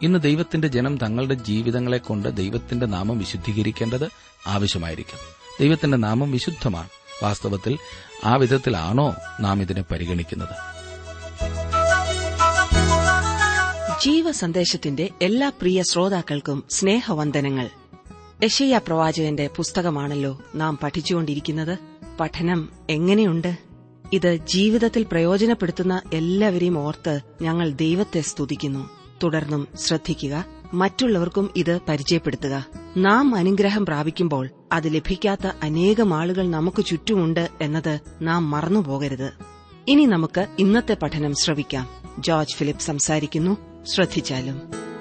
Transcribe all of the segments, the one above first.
ഇന്ന് ദൈവത്തിന്റെ ജനം തങ്ങളുടെ ജീവിതങ്ങളെ കൊണ്ട് ദൈവത്തിന്റെ നാമം വിശുദ്ധീകരിക്കേണ്ടത് ആവശ്യമായിരിക്കും ദൈവത്തിന്റെ നാമം വിശുദ്ധമാണ് വാസ്തവത്തിൽ ആ വിധത്തിലാണോ നാം ഇതിനെ പരിഗണിക്കുന്നത് ജീവസന്ദേശത്തിന്റെ എല്ലാ പ്രിയ ശ്രോതാക്കൾക്കും സ്നേഹവന്ദനങ്ങൾ യശയ്യ പ്രവാചകന്റെ പുസ്തകമാണല്ലോ നാം പഠിച്ചുകൊണ്ടിരിക്കുന്നത് പഠനം എങ്ങനെയുണ്ട് ഇത് ജീവിതത്തിൽ പ്രയോജനപ്പെടുത്തുന്ന എല്ലാവരെയും ഓർത്ത് ഞങ്ങൾ ദൈവത്തെ സ്തുതിക്കുന്നു തുടർന്നും ശ്രദ്ധിക്കുക മറ്റുള്ളവർക്കും ഇത് പരിചയപ്പെടുത്തുക നാം അനുഗ്രഹം പ്രാപിക്കുമ്പോൾ അത് ലഭിക്കാത്ത അനേകം ആളുകൾ നമുക്ക് ചുറ്റുമുണ്ട് എന്നത് നാം മറന്നുപോകരുത് ഇനി നമുക്ക് ഇന്നത്തെ പഠനം ശ്രവിക്കാം ജോർജ് ഫിലിപ്പ് സംസാരിക്കുന്നു ശ്രദ്ധിച്ചാലും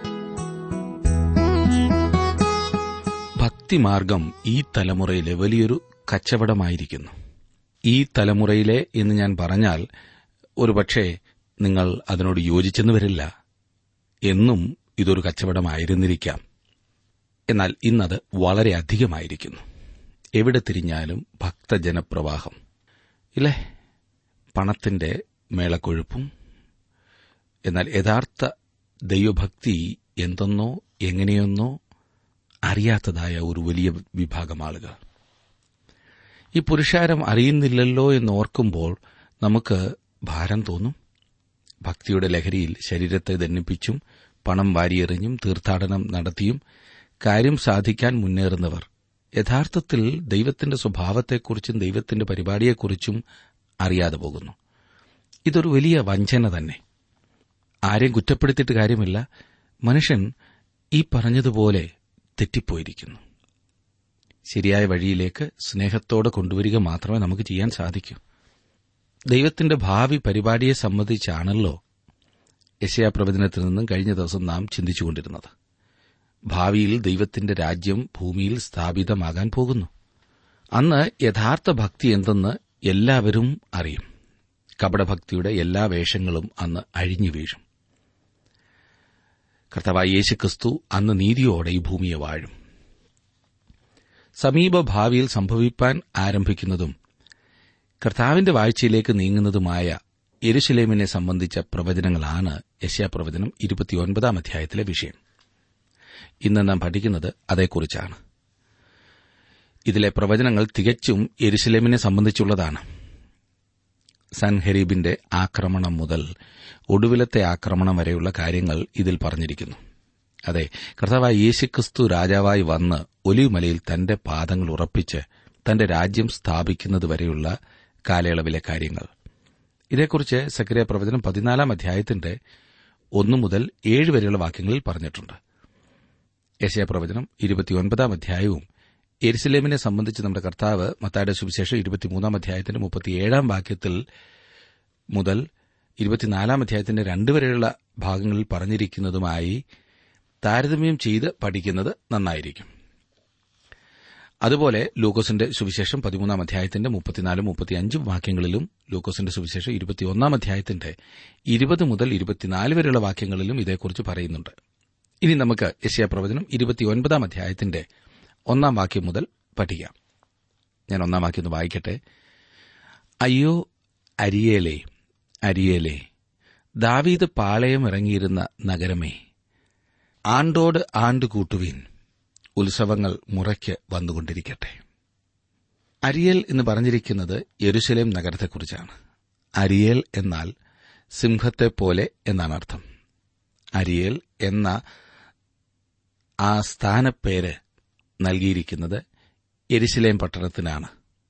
ഭക്തിമാർഗം ഈ തലമുറയിലെ വലിയൊരു കച്ചവടമായിരിക്കുന്നു ഈ തലമുറയിലെ എന്ന് ഞാൻ പറഞ്ഞാൽ ഒരുപക്ഷെ നിങ്ങൾ അതിനോട് യോജിച്ചെന്ന് വരില്ല എന്നും ഇതൊരു കച്ചവടമായിരുന്നിരിക്കാം എന്നാൽ ഇന്നത് വളരെ അധികമായിരിക്കുന്നു എവിടെ തിരിഞ്ഞാലും ഭക്തജനപ്രവാഹം ഇല്ലേ പണത്തിന്റെ മേളക്കൊഴുപ്പും എന്നാൽ യഥാർത്ഥ ദൈവഭക്തി എന്തെന്നോ എങ്ങനെയൊന്നോ അറിയാത്തതായ ഒരു വലിയ വിഭാഗം ആളുകൾ ഈ പുരുഷാരം അറിയുന്നില്ലല്ലോ എന്ന് ഓർക്കുമ്പോൾ നമുക്ക് ഭാരം തോന്നും ഭക്തിയുടെ ലഹരിയിൽ ശരീരത്തെ ദണ്ണിപ്പിച്ചും പണം വാരിയെറിഞ്ഞും തീർത്ഥാടനം നടത്തിയും കാര്യം സാധിക്കാൻ മുന്നേറുന്നവർ യഥാർത്ഥത്തിൽ ദൈവത്തിന്റെ സ്വഭാവത്തെക്കുറിച്ചും ദൈവത്തിന്റെ പരിപാടിയെക്കുറിച്ചും അറിയാതെ പോകുന്നു ഇതൊരു വലിയ വഞ്ചന തന്നെ ആരെയും കുറ്റപ്പെടുത്തിയിട്ട് കാര്യമില്ല മനുഷ്യൻ ഈ പറഞ്ഞതുപോലെ തെറ്റിപ്പോയിരിക്കുന്നു ശരിയായ വഴിയിലേക്ക് സ്നേഹത്തോടെ കൊണ്ടുവരിക മാത്രമേ നമുക്ക് ചെയ്യാൻ സാധിക്കൂ ദൈവത്തിന്റെ ഭാവി പരിപാടിയെ സംബന്ധിച്ചാണല്ലോ യശയാ പ്രവചനത്തിൽ നിന്നും കഴിഞ്ഞ ദിവസം നാം ചിന്തിച്ചുകൊണ്ടിരുന്നത് ഭാവിയിൽ ദൈവത്തിന്റെ രാജ്യം ഭൂമിയിൽ സ്ഥാപിതമാകാൻ പോകുന്നു അന്ന് യഥാർത്ഥ ഭക്തി എന്തെന്ന് എല്ലാവരും അറിയും കപടഭക്തിയുടെ എല്ലാ വേഷങ്ങളും അന്ന് അഴിഞ്ഞു വീഴും കർത്താവായ യേശുക്രിസ്തു അന്ന് നീതിയോടെ ഈ ഭൂമിയെ വാഴും സമീപ ഭാവിയിൽ സംഭവിപ്പാൻ ആരംഭിക്കുന്നതും കർത്താവിന്റെ വാഴ്ചയിലേക്ക് നീങ്ങുന്നതുമായ എരുശലേമിനെ സംബന്ധിച്ച പ്രവചനങ്ങളാണ് യശ്യാപ്രവചനം ഇരുപത്തിയൊൻപതാം അധ്യായത്തിലെ വിഷയം ഇന്ന് നാം പഠിക്കുന്നത് അതേക്കുറിച്ചാണ് ഇതിലെ പ്രവചനങ്ങൾ തികച്ചും എരുശലേമിനെ സംബന്ധിച്ചുള്ളതാണ് സൻഹരീബിന്റെ ആക്രമണം മുതൽ ഒടുവിലത്തെ ആക്രമണം വരെയുള്ള കാര്യങ്ങൾ ഇതിൽ പറഞ്ഞിരിക്കുന്നു അതെ കർത്താവായ യേശുക്രിസ്തു രാജാവായി വന്ന് ഒലിവുമലയിൽ തന്റെ പാദങ്ങൾ ഉറപ്പിച്ച് തന്റെ രാജ്യം സ്ഥാപിക്കുന്നതുവരെയുള്ള കാലയളവിലെ കാര്യങ്ങൾ ഇതേക്കുറിച്ച് സക്രിയ പ്രവചനം പതിനാലാം അധ്യായത്തിന്റെ ഒന്നു മുതൽ ഏഴ് വരെയുള്ള വാക്യങ്ങളിൽ പറഞ്ഞിട്ടുണ്ട് യശയ പ്രവചനം ഇരുപത്തിയൊൻപതാം അധ്യായവും എരുസലേമിനെ സംബന്ധിച്ച് നമ്മുടെ കർത്താവ് മത്തായുടെ സുവിശേഷം ഇരുപത്തിമൂന്നാം അധ്യായത്തിന്റെ മുപ്പത്തിയേഴാം വാക്യത്തിൽ മുതൽ ഇരുപത്തിനാലാം അധ്യായത്തിന്റെ രണ്ട് വരെയുള്ള ഭാഗങ്ങളിൽ പറഞ്ഞിരിക്കുന്നതുമായി താരതമ്യം ചെയ്ത് പഠിക്കുന്നത് നന്നായിരിക്കും അതുപോലെ ലൂക്കോസിന്റെ സുവിശേഷം പതിമൂന്നാം അധ്യായത്തിന്റെ മുപ്പത്തിനാലും മുപ്പത്തിയഞ്ചും വാക്യങ്ങളിലും ലൂക്കോസിന്റെ സുവിശേഷം ഇരുപത്തിയൊന്നാം അധ്യായത്തിന്റെ ഇരുപത് മുതൽ ഇരുപത്തിനാല് വരെയുള്ള വാക്യങ്ങളിലും ഇതേക്കുറിച്ച് പറയുന്നുണ്ട് ഇനി നമുക്ക് യശ്യാ പ്രവചനം ഇരുപത്തിയൊൻപതാം അധ്യായത്തിന്റെ ഒന്നാം വാക്യം മുതൽ പഠിക്കാം ഞാൻ ഒന്നാം വാക്യം ഒന്ന് വായിക്കട്ടെ അയ്യോ അരിയേലേ അരിയേലേ ദാവീദ് പാളയം ഇറങ്ങിയിരുന്ന നഗരമേ ആണ്ടോട് ആണ്ട് കൂട്ടുവീൻ ഉത്സവങ്ങൾ മുറയ്ക്ക് വന്നുകൊണ്ടിരിക്കട്ടെ അരിയേൽ എന്ന് പറഞ്ഞിരിക്കുന്നത് യെരുശലേം നഗരത്തെക്കുറിച്ചാണ് അരിയേൽ എന്നാൽ സിംഹത്തെപ്പോലെ എന്നാണ് അർത്ഥം അരിയേൽ എന്ന ആ സ്ഥാനപ്പേര് നൽകിയിരിക്കുന്നത് എരിശിലേം പട്ടണത്തിനാണ്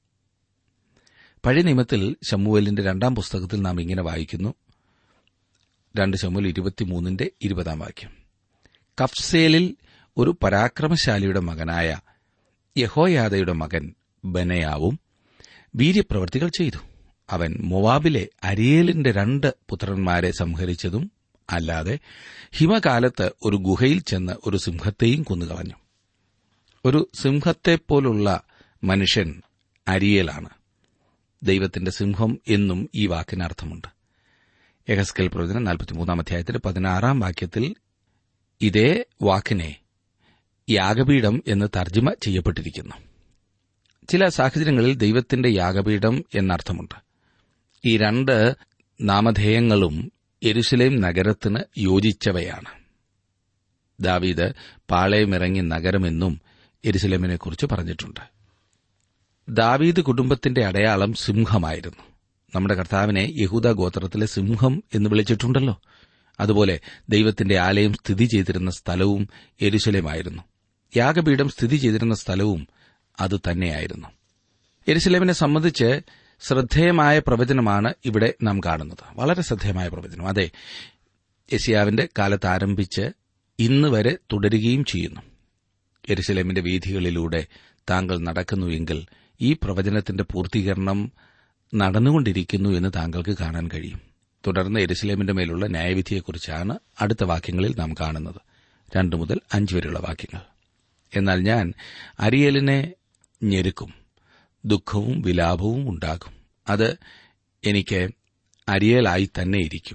പഴയ നിയമത്തിൽ ശമുവേലിന്റെ രണ്ടാം പുസ്തകത്തിൽ നാം ഇങ്ങനെ വായിക്കുന്നു രണ്ട് ശമുൽ ഇരുപത്തിമൂന്നിന്റെ ഇരുപതാം വാക്യം കഫ്സേലിൽ ഒരു പരാക്രമശാലിയുടെ മകനായ യഹോയാദയുടെ മകൻ ബനയാവും വീര്യപ്രവർത്തികൾ ചെയ്തു അവൻ മൊവാബിലെ അരിയേലിന്റെ രണ്ട് പുത്രന്മാരെ സംഹരിച്ചതും അല്ലാതെ ഹിമകാലത്ത് ഒരു ഗുഹയിൽ ചെന്ന് ഒരു സിംഹത്തെയും കൊന്നുകളഞ്ഞു ഒരു സിംഹത്തെപ്പോലുള്ള മനുഷ്യൻ അരിയേലാണ് ദൈവത്തിന്റെ സിംഹം എന്നും ഈ വാക്കിന് അർത്ഥമുണ്ട് എഹസ്കൽ പ്രവചനം നാൽപ്പത്തിമൂന്നാം അധ്യായത്തിന്റെ പതിനാറാം വാക്യത്തിൽ ഇതേ വാക്കിനെ യാഗപീഠം എന്ന് തർജ്ജമ ചെയ്യപ്പെട്ടിരിക്കുന്നു ചില സാഹചര്യങ്ങളിൽ ദൈവത്തിന്റെ യാഗപീഠം എന്നർത്ഥമുണ്ട് ഈ രണ്ട് നാമധേയങ്ങളും എരുസലേം നഗരത്തിന് യോജിച്ചവയാണ് ദാവീദ് പാളയമിറങ്ങി നഗരമെന്നും എരുസലേമിനെക്കുറിച്ച് പറഞ്ഞിട്ടുണ്ട് ദാവീദ് കുടുംബത്തിന്റെ അടയാളം സിംഹമായിരുന്നു നമ്മുടെ കർത്താവിനെ യഹൂദ ഗോത്രത്തിലെ സിംഹം എന്ന് വിളിച്ചിട്ടുണ്ടല്ലോ അതുപോലെ ദൈവത്തിന്റെ ആലയം സ്ഥിതി ചെയ്തിരുന്ന സ്ഥലവും എരുസലേമായിരുന്നു യാഗപീഠം സ്ഥിതി ചെയ്തിരുന്ന സ്ഥലവും അത് തന്നെയായിരുന്നു എരുസലേമിനെ സംബന്ധിച്ച് ശ്രദ്ധേയമായ പ്രവചനമാണ് ഇവിടെ നാം കാണുന്നത് വളരെ ശ്രദ്ധേയമായ പ്രവചനം അതെ യസിയാവിന്റെ കാലത്ത് ആരംഭിച്ച് ഇന്ന് വരെ തുടരുകയും ചെയ്യുന്നു എരുസലേമിന്റെ വീഥികളിലൂടെ താങ്കൾ നടക്കുന്നുവെങ്കിൽ ഈ പ്രവചനത്തിന്റെ പൂർത്തീകരണം നടന്നുകൊണ്ടിരിക്കുന്നു എന്ന് താങ്കൾക്ക് കാണാൻ കഴിയും തുടർന്ന് എരുസലേമിന്റെ മേലുള്ള ന്യായവിധിയെക്കുറിച്ചാണ് അടുത്ത വാക്യങ്ങളിൽ നാം കാണുന്നത് രണ്ടു മുതൽ അഞ്ച് വരെയുള്ള വാക്യങ്ങൾ എന്നാൽ ഞാൻ അരിയലിനെ ഞെരുക്കും ദുഃഖവും വിലാപവും ഉണ്ടാകും അത് എനിക്ക് അരിയലായി തന്നെ ഇരിക്കും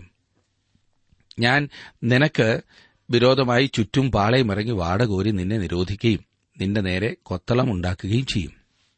ഞാൻ നിനക്ക് വിരോധമായി ചുറ്റും പാളയമിറങ്ങി വാടകോരി നിന്നെ നിരോധിക്കുകയും നിന്റെ നേരെ കൊത്തളമുണ്ടാക്കുകയും ചെയ്യും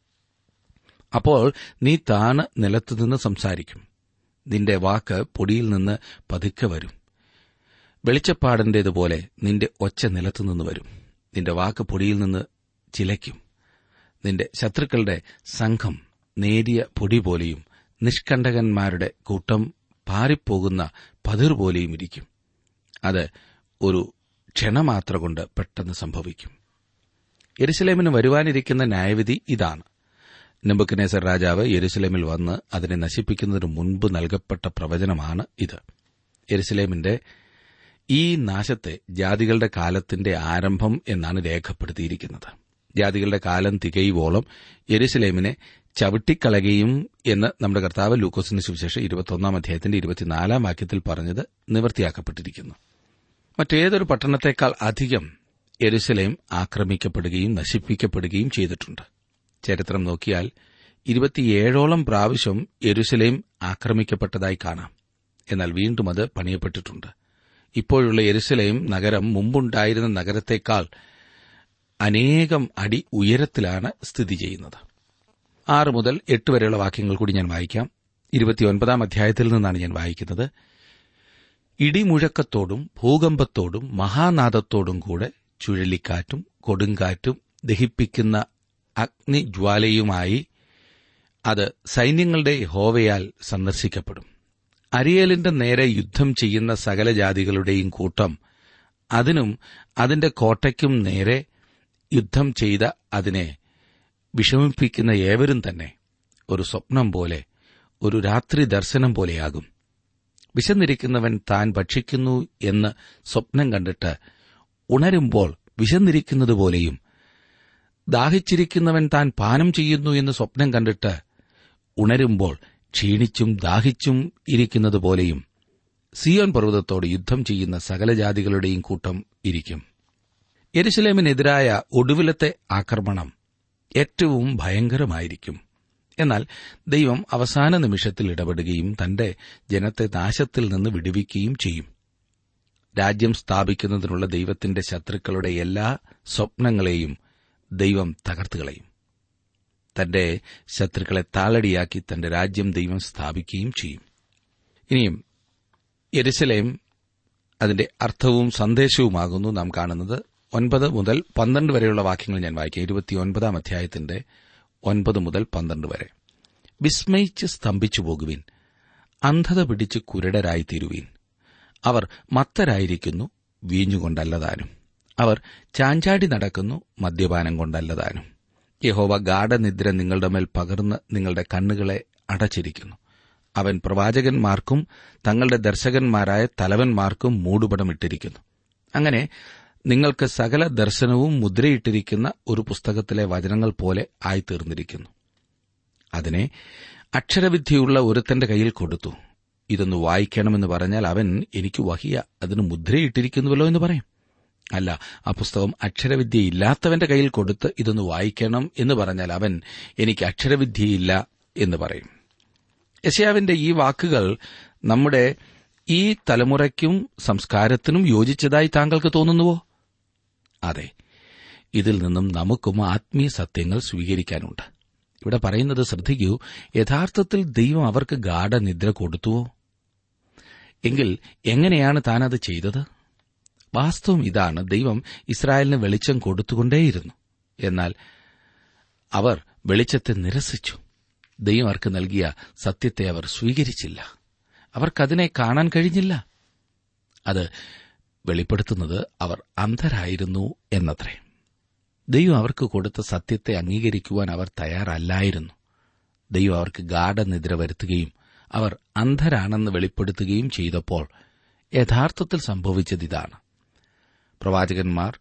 അപ്പോൾ നീ താണ് നിലത്തുനിന്ന് സംസാരിക്കും നിന്റെ വാക്ക് പൊടിയിൽ നിന്ന് പതുക്കെ വരും വെളിച്ചപ്പാടിന്റേതുപോലെ നിന്റെ ഒച്ച നിലത്തുനിന്ന് വരും നിന്റെ വാക്ക് പൊടിയിൽ നിന്ന് ചിലയ്ക്കും നിന്റെ ശത്രുക്കളുടെ സംഘം നേരിയ പൊടി പോലെയും നിഷ്കണ്ടകന്മാരുടെ കൂട്ടം പാറിപ്പോകുന്ന പതിർ പോലെയും ഇരിക്കും അത് ഒരു ക്ഷണമാത്ര കൊണ്ട് പെട്ടെന്ന് സംഭവിക്കും യെരുസലേമിന് വരുവാനിരിക്കുന്ന ന്യായവിധി ഇതാണ് നെബുക്കനേസർ രാജാവ് യെരുസലേമിൽ വന്ന് അതിനെ നശിപ്പിക്കുന്നതിന് മുൻപ് നൽകപ്പെട്ട പ്രവചനമാണ് ഇത് യെരുസലേമിന്റെ ഈ നാശത്തെ ജാതികളുടെ കാലത്തിന്റെ ആരംഭം എന്നാണ് രേഖപ്പെടുത്തിയിരിക്കുന്നത് ജാതികളുടെ കാലം തികയുവോളം യെരുസലേമിനെ ചവിട്ടിക്കളയുകയും എന്ന് നമ്മുടെ കർത്താവ് ലൂക്കോസിന് സുവിശേഷം ഇരുപത്തൊന്നാം അധ്യായത്തിന്റെ ഇരുപത്തിനാലാം വാക്യത്തിൽ പറഞ്ഞത് നിവൃത്തിയാക്കപ്പെട്ടിരിക്കുന്നു മറ്റേതൊരു പട്ടണത്തെക്കാൾ അധികം യെരുസലേം ആക്രമിക്കപ്പെടുകയും നശിപ്പിക്കപ്പെടുകയും ചെയ്തിട്ടുണ്ട് ചരിത്രം നോക്കിയാൽ ഇരുപത്തിയേഴോളം പ്രാവശ്യം യെരുസലേം ആക്രമിക്കപ്പെട്ടതായി കാണാം എന്നാൽ വീണ്ടും അത് പണിയപ്പെട്ടിട്ടുണ്ട് ഇപ്പോഴുള്ള യെരുസലേം നഗരം മുമ്പുണ്ടായിരുന്ന നഗരത്തെക്കാൾ അനേകം അടി ഉയരത്തിലാണ് സ്ഥിതി ചെയ്യുന്നത് ആറ് മുതൽ എട്ട് വരെയുള്ള വാക്യങ്ങൾ കൂടി ഞാൻ വായിക്കാം ഇരുപത്തിയൊൻപതാം അധ്യായത്തിൽ നിന്നാണ് ഞാൻ വായിക്കുന്നത് ഇടിമുഴക്കത്തോടും ഭൂകമ്പത്തോടും മഹാനാദത്തോടും കൂടെ ചുഴലിക്കാറ്റും കൊടുങ്കാറ്റും ദഹിപ്പിക്കുന്ന അഗ്നിജ്വാലയുമായി അത് സൈന്യങ്ങളുടെ ഹോവയാൽ സന്ദർശിക്കപ്പെടും അരിയലിന്റെ നേരെ യുദ്ധം ചെയ്യുന്ന സകല ജാതികളുടെയും കൂട്ടം അതിനും അതിന്റെ കോട്ടയ്ക്കും നേരെ യുദ്ധം ചെയ്ത അതിനെ വിഷമിപ്പിക്കുന്ന ഏവരും തന്നെ ഒരു സ്വപ്നം പോലെ ഒരു രാത്രി ദർശനം പോലെയാകും വിശന്നിരിക്കുന്നവൻ താൻ ഭക്ഷിക്കുന്നു എന്ന് സ്വപ്നം കണ്ടിട്ട് ഉണരുമ്പോൾ വിശന്നിരിക്കുന്നതുപോലെയും ദാഹിച്ചിരിക്കുന്നവൻ താൻ പാനം ചെയ്യുന്നു എന്ന് സ്വപ്നം കണ്ടിട്ട് ഉണരുമ്പോൾ ക്ഷീണിച്ചും ദാഹിച്ചും ഇരിക്കുന്നതുപോലെയും സിയോൻ പർവ്വതത്തോട് യുദ്ധം ചെയ്യുന്ന സകല ജാതികളുടെയും കൂട്ടം ഇരിക്കും യെരുസലേമിനെതിരായ ഒടുവിലത്തെ ആക്രമണം ഏറ്റവും ഭയങ്കരമായിരിക്കും എന്നാൽ ദൈവം അവസാന നിമിഷത്തിൽ ഇടപെടുകയും തന്റെ ജനത്തെ നാശത്തിൽ നിന്ന് വിടുവിക്കുകയും ചെയ്യും രാജ്യം സ്ഥാപിക്കുന്നതിനുള്ള ദൈവത്തിന്റെ ശത്രുക്കളുടെ എല്ലാ സ്വപ്നങ്ങളെയും ദൈവം തകർത്തുകളയും തന്റെ ശത്രുക്കളെ താളടിയാക്കി തന്റെ രാജ്യം ദൈവം സ്ഥാപിക്കുകയും ചെയ്യും ഇനിയും യെരുസലേം അതിന്റെ അർത്ഥവും സന്ദേശവുമാകുന്നു നാം കാണുന്നത് ഒൻപത് മുതൽ പന്ത്രണ്ട് വരെയുള്ള വാക്യങ്ങൾ ഞാൻ വായിക്കാം ഇരുപത്തിയൊൻപതാം അധ്യായത്തിന്റെ ഒൻപത് മുതൽ പന്ത്രണ്ട് വരെ വിസ്മയിച്ച് സ്തംഭിച്ചു പോകുവിൻ അന്ധത പിടിച്ച് കുരുടരായി തീരുവീൻ അവർ മത്തരായിരിക്കുന്നു വീഞ്ഞുകൊണ്ടല്ലതാനും അവർ ചാഞ്ചാടി നടക്കുന്നു മദ്യപാനം കൊണ്ടല്ലതാനും യഹോവ ഗാഠനിദ്ര നിങ്ങളുടെ മേൽ പകർന്ന് നിങ്ങളുടെ കണ്ണുകളെ അടച്ചിരിക്കുന്നു അവൻ പ്രവാചകന്മാർക്കും തങ്ങളുടെ ദർശകന്മാരായ തലവന്മാർക്കും മൂടുപടമിട്ടിരിക്കുന്നു അങ്ങനെ നിങ്ങൾക്ക് സകല ദർശനവും മുദ്രയിട്ടിരിക്കുന്ന ഒരു പുസ്തകത്തിലെ വചനങ്ങൾ പോലെ ആയിത്തീർന്നിരിക്കുന്നു അതിനെ അക്ഷരവിദ്യയുള്ള ഒരുത്തന്റെ കയ്യിൽ കൊടുത്തു ഇതൊന്ന് വായിക്കണമെന്ന് പറഞ്ഞാൽ അവൻ എനിക്ക് വഹിയ അതിന് മുദ്രയിട്ടിരിക്കുന്നുവല്ലോ എന്ന് പറയും അല്ല ആ പുസ്തകം അക്ഷരവിദ്യയില്ലാത്തവന്റെ കയ്യിൽ കൊടുത്ത് ഇതൊന്ന് വായിക്കണം എന്ന് പറഞ്ഞാൽ അവൻ എനിക്ക് അക്ഷരവിദ്യയില്ല എന്ന് പറയും യശയാവിന്റെ ഈ വാക്കുകൾ നമ്മുടെ ഈ തലമുറയ്ക്കും സംസ്കാരത്തിനും യോജിച്ചതായി താങ്കൾക്ക് തോന്നുന്നുവോ അതെ ഇതിൽ നിന്നും നമുക്കും ആത്മീയ സത്യങ്ങൾ സ്വീകരിക്കാനുണ്ട് ഇവിടെ പറയുന്നത് ശ്രദ്ധിക്കൂ യഥാർത്ഥത്തിൽ ദൈവം അവർക്ക് ഗാഠനിദ്ര കൊടുത്തുവോ എങ്കിൽ എങ്ങനെയാണ് താൻ അത് ചെയ്തത് വാസ്തവം ഇതാണ് ദൈവം ഇസ്രായേലിന് വെളിച്ചം കൊടുത്തുകൊണ്ടേയിരുന്നു എന്നാൽ അവർ വെളിച്ചത്തെ നിരസിച്ചു ദൈവം അവർക്ക് നൽകിയ സത്യത്തെ അവർ സ്വീകരിച്ചില്ല അവർക്കതിനെ കാണാൻ കഴിഞ്ഞില്ല അത് വെളിപ്പെടുത്തുന്നത് അവർ അന്ധരായിരുന്നു എന്നത്രേ ദൈവം അവർക്ക് കൊടുത്ത സത്യത്തെ അംഗീകരിക്കുവാൻ അവർ തയ്യാറല്ലായിരുന്നു ദൈവം അവർക്ക് ഗാഠനിദ്ര വരുത്തുകയും അവർ അന്ധരാണെന്ന് വെളിപ്പെടുത്തുകയും ചെയ്തപ്പോൾ യഥാർത്ഥത്തിൽ സംഭവിച്ചത് ഇതാണ് പ്രവാചകന്മാർ